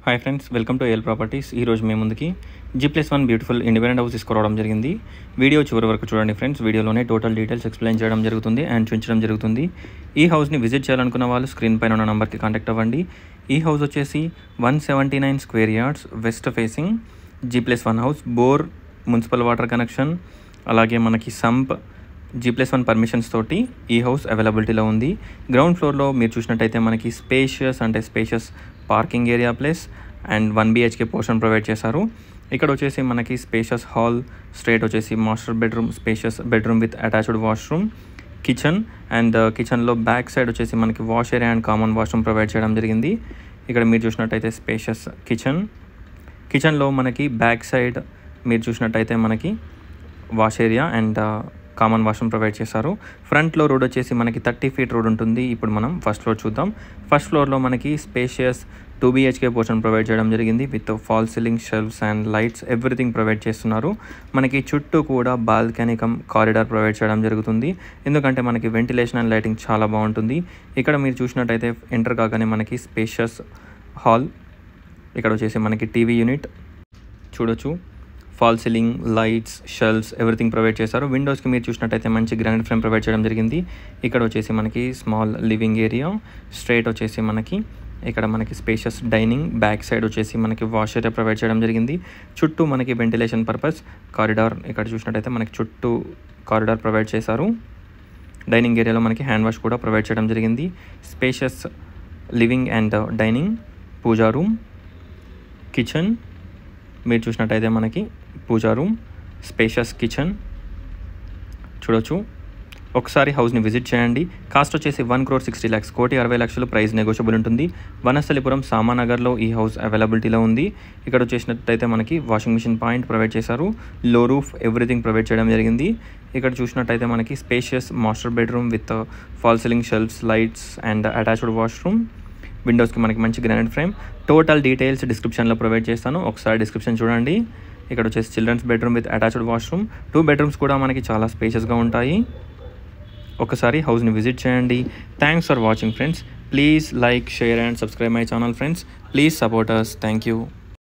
hi friends welcome to L properties ఈరోజు మేము ముందుకి G plus one beautiful independent house తీసుకురావడం జరిగింది వీడియో చివరి వరకు చూడండి ఫ్రెండ్స్ వీడియోలోనే టోటల్ డీటెయిల్స్ ఎక్స్ప్లెయిన్ చేయడం జరుగుతుంది అండ్ చూపించడం జరుగుతుంది ఈ హౌస్ని విజిట్ చేయాలనుకున్న వాళ్ళు స్క్రీన్ పైన ఉన్న నెంబర్కి కాంటాక్ట్ అవ్వండి ఈ హౌస్ వచ్చేసి one seventy nine square yards west facing G plus one house bore municipal water connection అలాగే మనకి sump G plus one permissions తోటి ఈ హౌస్ అవైలబిలిటీలో ఉంది గ్రౌండ్ ఫ్లోర్లో మీరు చూసినట్టయితే మనకి స్పేషియస్ అంటే spacious parking area place and one BHK portion provide చేశారు ఇక్కడ వచ్చేసి మనకి స్పేషియస్ హాల్ స్ట్రేట్ వచ్చేసి master bedroom spacious bedroom with attached washroom kitchen and కిచెన్లో బ్యాక్ సైడ్ వచ్చేసి మనకి wash area and common washroom provide చేయడం జరిగింది ఇక్కడ మీరు చూసినట్టయితే స్పేషియస్ కిచెన్ కిచెన్లో మనకి బ్యాక్ సైడ్ మీరు చూసినట్టయితే మనకి wash area and common washroom provide చేశారు ఫ్రంట్లో రోడ్ వచ్చేసి మనకి థర్టీ ఫీట్ రోడ్ ఉంటుంది ఇప్పుడు మనం ఫస్ట్ ఫ్లోర్ చూద్దాం ఫస్ట్ ఫ్లోర్లో మనకి spacious two BHK portion provide చేయడం జరిగింది with fall ceiling shelves and lights everything provide చేస్తున్నారు మనకి చుట్టూ కూడా బాల్కనీ కమ్ కారిడార్ ప్రొవైడ్ చేయడం జరుగుతుంది ఎందుకంటే మనకి వెంటిలేషన్ అండ్ లైటింగ్ చాలా బాగుంటుంది ఇక్కడ మీరు చూసినట్టయితే ఎంటర్ కాగానే మనకి స్పేషియస్ హాల్ ఇక్కడ వచ్చేసి మనకి టీవీ యూనిట్ చూడొచ్చు fall ceiling lights shelves everything provide చేశారు విండోస్కి మీరు చూసినట్టయితే మంచి గ్రాండ్ ఫ్రేమ్ ప్రొవైడ్ చేయడం జరిగింది ఇక్కడ వచ్చేసి మనకి స్మాల్ లివింగ్ ఏరియా స్ట్రేట్ వచ్చేసి మనకి ఇక్కడ మనకి స్పేషియస్ డైనింగ్ బ్యాక్ సైడ్ వచ్చేసి మనకి వాష్ ఏరియా ప్రొవైడ్ చేయడం జరిగింది చుట్టూ మనకి వెంటిలేషన్ పర్పస్ కారిడార్ ఇక్కడ చూసినట్టయితే మనకి చుట్టూ కారిడార్ ప్రొవైడ్ చేశారు డైనింగ్ ఏరియాలో మనకి హ్యాండ్ వాష్ కూడా ప్రొవైడ్ చేయడం జరిగింది spacious living and dining puja room kitchen మీరు చూసినట్టయితే మనకి పూజా రూమ్ స్పేషియస్ కిచెన్ చూడొచ్చు ఒకసారి హౌస్ని విజిట్ చేయండి కాస్ట్ వచ్చేసి వన్ క్రోర్ సిక్స్టీ ల్యాక్స్ కోటి అరవై లక్షలు ప్రైస్ నెగోషియబుల్ ఉంటుంది వనస్థలిపురం సామానగర్లో ఈ హౌస్ అవైలబిలిటీలో ఉంది ఇక్కడ వచ్చేసినట్టయితే మనకి వాషింగ్ మిషన్ పాయింట్ ప్రొవైడ్ చేశారు లో రూఫ్ ఎవ్రీథింగ్ ప్రొవైడ్ చేయడం జరిగింది ఇక్కడ చూసినట్టయితే మనకి spacious master bedroom with fall ceiling shelves lights and attached washroom విండోస్కి మనకి మంచి గ్రానైట్ ఫ్రేమ్ టోటల్ డీటెయిల్స్ డిస్క్రిప్షన్లో ప్రొవైడ్ చేస్తాను ఒకసారి డిస్క్రిప్షన్ చూడండి ఇక్కడ వచ్చేసి children's bedroom with attached washroom two bedrooms కూడా మనకి చాలా స్పేషియస్గా ఉంటాయి ఒకసారి హౌస్ని విజిట్ చేయండి thanks for watching friends please like share and subscribe my channel friends please support us thank you